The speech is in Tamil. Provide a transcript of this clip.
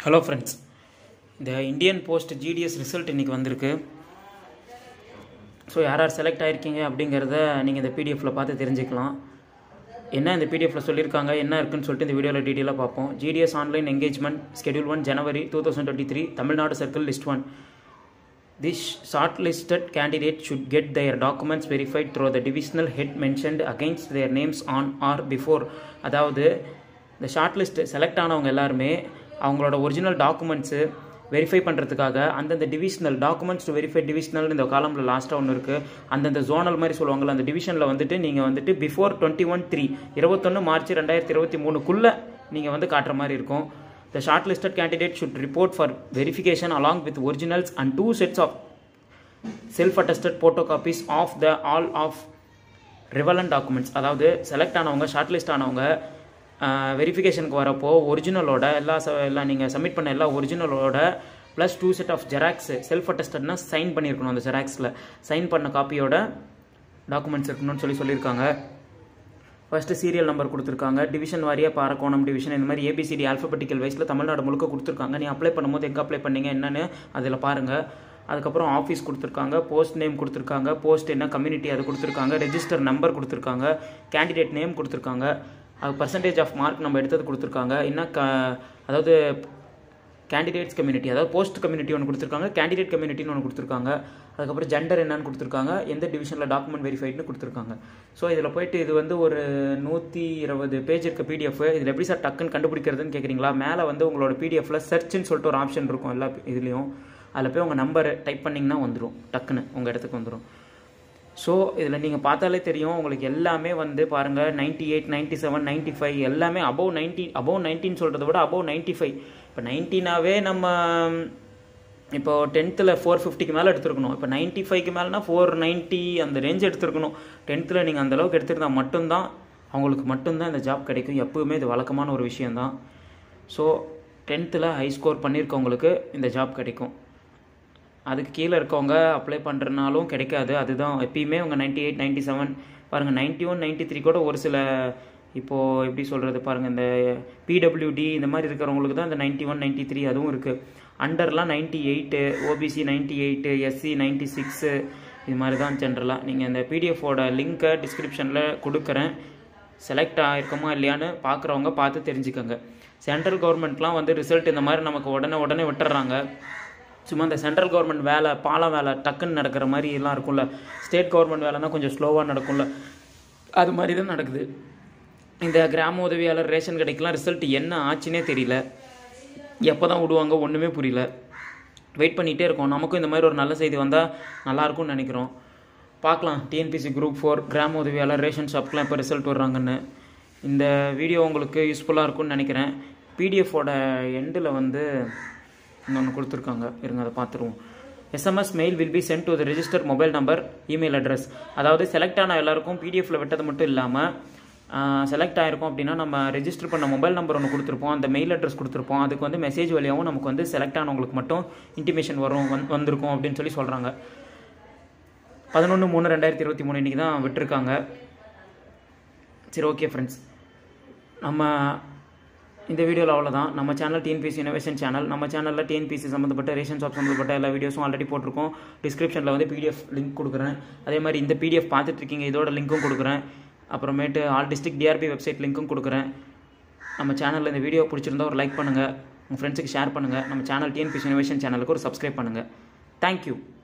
ஹலோ ஃப்ரெண்ட்ஸ் இந்த இந்தியன் போஸ்ட் ஜிடிஎஸ் ரிசல்ட் இன்றைக்கி வந்திருக்கு ஸோ யார் யார் செலக்ட் ஆகிருக்கீங்க அப்படிங்கிறத நீங்கள் இந்த பிடிஎஃப்பில் பார்த்து தெரிஞ்சுக்கலாம் என்ன இந்த பிடிஎஃப்பில் சொல்லியிருக்காங்க என்ன இருக்குன்னு சொல்லிட்டு இந்த வீடியோவில் டீட்டெயிலாக பார்ப்போம் GDS online engagement schedule one January two thousand twenty three Tamil Nadu circle list one This shortlisted candidate should get their documents verified through the divisional head mentioned against their names on or before அதாவது இந்த ஷார்ட் லிஸ்ட் செலக்ட் ஆனவங்க எல்லாருமே அவங்களோட ஒரிஜினல் டாக்குமெண்ட்ஸு வெரிஃபை பண்ணுறதுக்காக அந்தந்த divisional documents to verify divisional இந்த காலமில் லாஸ்ட்டாக ஒன்று இருக்குது அந்தந்த ஜோனல் மாதிரி சொல்லுவாங்கள்ல அந்த டிவிஷனில் வந்துட்டு நீங்கள் வந்துட்டு பிஃபோர் டுவெண்ட்டி ஒன் த்ரீ இருபத்தொன்று மார்ச் ரெண்டாயிரத்தி இருபத்தி மூணுக்குள்ளே நீங்கள் வந்து காட்டுற மாதிரி இருக்கும் The shortlisted candidate should report for verification along with originals and two sets of self-attested photocopies of the all of relevant documents அதாவது செலக்ட் ஆனவங்க ஷார்ட் லிஸ்ட் ஆனவங்க வெரிஃபிகேஷனுக்கு வரப்போ ஒரிஜினலோட எல்லா ச எல்லாம் நீங்கள் சப்மிட் பண்ண எல்லா ஒரிஜினலோட plus two set of xerox self அட்டஸ்டட்னா சைன் பண்ணியிருக்கணும் அந்த ஜெராக்ஸில் சைன் பண்ண காப்பியோட டாக்குமெண்ட்ஸ் இருக்கணும்னு சொல்லி சொல்லியிருக்காங்க ஃபஸ்ட்டு சீரியல் நம்பர் கொடுத்துருக்காங்க டிவிஷன் வாரியாக பாரக்கோணம் டிவிஷன் இந்த மாதிரி ஏபிசிடி ஆல்ஃபபெட்டிக்கல் வைஸில் தமிழ்நாடு முழுக்க கொடுத்துருக்காங்க நீ அப்ளை பண்ணும்போது எங்கே அப்ளை பண்ணீங்க என்னன்னு அதில் பாருங்கள் அதுக்கப்புறம் ஆஃபீஸ் கொடுத்துருக்காங்க போஸ்ட் நேம் கொடுத்துருக்காங்க போஸ்ட் என்ன கம்யூனிட்டி அது கொடுத்துருக்காங்க ரெஜிஸ்டர் நம்பர் கொடுத்துருக்காங்க கேண்டிடேட் நேம் கொடுத்துருக்காங்க அது பர்சன்டேஜ் ஆஃப் மார்க் நம்ம எடுத்தது கொடுத்துருக்காங்க என்ன க அதாவது கேண்டிடேட்ஸ் கம்யூனிட்டி அதாவது போஸ்ட் கம்யூனிட்டி ஒன்று கொடுத்துருக்காங்க கேண்டிடேட் கம்யூனிட்டின்னு ஒன்று கொடுத்துருக்காங்க அதுக்கப்புறம் ஜெண்டர் என்னன்னு கொடுத்துருக்காங்க எந்த டிவிஷனில் டாக்குமெண்ட் வெரிஃபைட்னு கொடுத்துருக்காங்க ஸோ இதில் போயிட்டு இது வந்து ஒரு நூற்றி இருபது பேஜ் இருக்க பிடிஎஃப் இதில் எப்படி சார் டக்குன்னு கண்டுபிடிக்கிறதுன்னு கேட்குறீங்களா மேலே வந்து உங்களோட பிடிஎஃப்ல சர்ச்னு சொல்லிட்டு ஒரு ஆப்ஷன் இருக்கும் எல்லா இதுலேயும் அதில் போய் உங்கள் நம்பர் டைப் பண்ணிங்கன்னா வந்துடும் டக்குன்னு உங்கள் இடத்துக்கு வந்துடும் ஸோ இதில் நீங்கள் பார்த்தாலே தெரியும் உங்களுக்கு எல்லாமே வந்து பாருங்கள் ninety eight ninety seven ninety five எல்லாமே அபவ் நைன்ட்டி அபவ் நைன்ட்டின்னு சொல்கிறத விட அபவ் நைன்ட்டி ஃபைவ் இப்போ நைன்ட்டினாவே நம்ம இப்போ டென்த்தில் ஃபோர் ஃபிஃப்டிக்கு மேலே எடுத்துருக்கணும் இப்போ நைன்ட்டி ஃபைவ்க்கு மேலேனா ஃபோர் நைன்ட்டி அந்த ரேஞ்ச் எடுத்துருக்கணும் டென்த்தில் நீங்கள் அந்தளவுக்கு எடுத்துருந்தால் மட்டும்தான் அவங்களுக்கு மட்டும்தான் இந்த ஜாப் கிடைக்கும் எப்பவுமே இது வழக்கமான ஒரு விஷயந்தான் ஸோ டென்த்தில் ஹை ஸ்கோர் பண்ணியிருக்கவங்களுக்கு இந்த ஜாப் கிடைக்கும் அதுக்கு கீழே இருக்கவங்க அப்ளை பண்ணுறனாலும் கிடைக்காது அதுதான் எப்பயுமே உங்கள் நைன்ட்டி எயிட் நைன்ட்டி செவன் பாருங்கள் நைன்ட்டி ஒன் நைன்ட்டி த்ரீ கூட ஒரு சில இப்போது எப்படி சொல்கிறது பாருங்கள் இந்த பிடபிள்யூடி இந்த மாதிரி இருக்கிறவங்களுக்கு தான் இந்த நைன்ட்டி ஒன் நைன்ட்டி த்ரீ அதுவும் இருக்குது அண்டர்லாம் ninety eight OBC ninety eight SC ninety six இது மாதிரி தான் ஜென்ரலாக நீங்கள் இந்த பிடிஎஃபோட லிங்க்கை டிஸ்கிரிப்ஷனில் கொடுக்குறேன் செலக்ட் ஆகிருக்கோமா இல்லையான்னு பார்க்குறவங்க பார்த்து தெரிஞ்சுக்கோங்க சென்ட்ரல் கவர்மெண்ட்லாம் வந்து ரிசல்ட் இந்த மாதிரி நமக்கு உடனே உடனே விட்டுறாங்க சும்மா இந்த சென்ட்ரல் கவர்மெண்ட் வேலை பாலம் வேலை டக்குன்னு நடக்கிற மாதிரி எல்லாம் இருக்கும்ல ஸ்டேட் கவர்மெண்ட் வேலைனா கொஞ்சம் ஸ்லோவாக நடக்கும்ல அது மாதிரி தான் நடக்குது இந்த கிராம உதவியாளர் ரேஷன் கடைக்கெலாம் ரிசல்ட் என்ன ஆச்சுன்னே தெரியல எப்போ தான் விடுவாங்க ஒன்றுமே புரியல வெயிட் பண்ணிகிட்டே இருக்கோம் நமக்கும் இந்த மாதிரி ஒரு நல்ல செய்தி வந்தால் நல்லாயிருக்கும்னு நினைக்கிறோம் பார்க்கலாம் டிஎன்பிசி குரூப் ஃபோர் கிராம உதவியாளர் ரேஷன் ஷாப்க்கெலாம் எப்போ ரிசல்ட் வர்றாங்கன்னு இந்த வீடியோ உங்களுக்கு யூஸ்ஃபுல்லாக இருக்கும்னு நினைக்கிறேன் பிடிஎஃபோட எண்டில் வந்து இன்னொன்று கொடுத்துருக்காங்க இருங்க அதை பார்த்துருவோம் SMS mail will be sent to the register mobile number email address அதாவது செலக்ட் ஆன எல்லாருக்கும் பிடிஎஃப்ல விட்டது மட்டும் இல்லாமல் செலக்ட் ஆகிருக்கும் அப்படின்னா நம்ம ரெஜிஸ்டர் பண்ண மொபைல் நம்பர் ஒன்று கொடுத்துருப்போம் அந்த மெயில் அட்ரஸ் கொடுத்துருப்போம் அதுக்கு வந்து மெசேஜ் வழியாகவும் நமக்கு வந்து செலக்ட் ஆனவங்களுக்கு மட்டும் இன்டிமேஷன் வரும் வந் வந்திருக்கும் அப்படின்னு சொல்லி சொல்கிறாங்க பதினொன்று மூணு ரெண்டாயிரத்தி இருபத்தி மூணு இன்றைக்கி தான் விட்டுருக்காங்க சரி ஓகே ஃப்ரெண்ட்ஸ் நம்ம இந்த வீடியோவில் அவ்வளோதான் நம்ம சேனல் டிஎன்பிசி இனோவேஷன் சேனல் நம்ம சேனலில் டிஎன்பிசி சம்மந்தப்பட்ட ரேஷன் ஷாப் சம்மந்தப்பட்ட எல்லா வீடியோஸும் ஆல்ரெடி போட்டிருக்கோம் டிஸ்கிரிப்ஷனில் வந்து பிடிஎஃப் லிங்க் கொடுக்குறேன் அதே மாதிரி இந்த பிடிஎஃப் பார்த்துட்டு இருக்கீங்க இதோட லிங்க்கும் கொடுக்குறேன் அப்புறமேட்டு ஆல் டிஸ்ட்ரிக்ட் டிஆர்பி வெப்சைட் லிங்க்கும் கொடுக்குறேன் நம்ம சேனலில் இந்த வீடியோ பிடிச்சிருந்தா ஒரு லைக் பண்ணுங்கள் உங்கள் ஃப்ரெண்ட்ஸுக்கு ஷேர் பண்ணுங்கள் நம்ம சேனல் டிஎன்பிசி இனோவேஷன் சேனலுக்கு ஒரு சப்ஸ்கிரைப் பண்ணுங்கள் தேங்க்யூ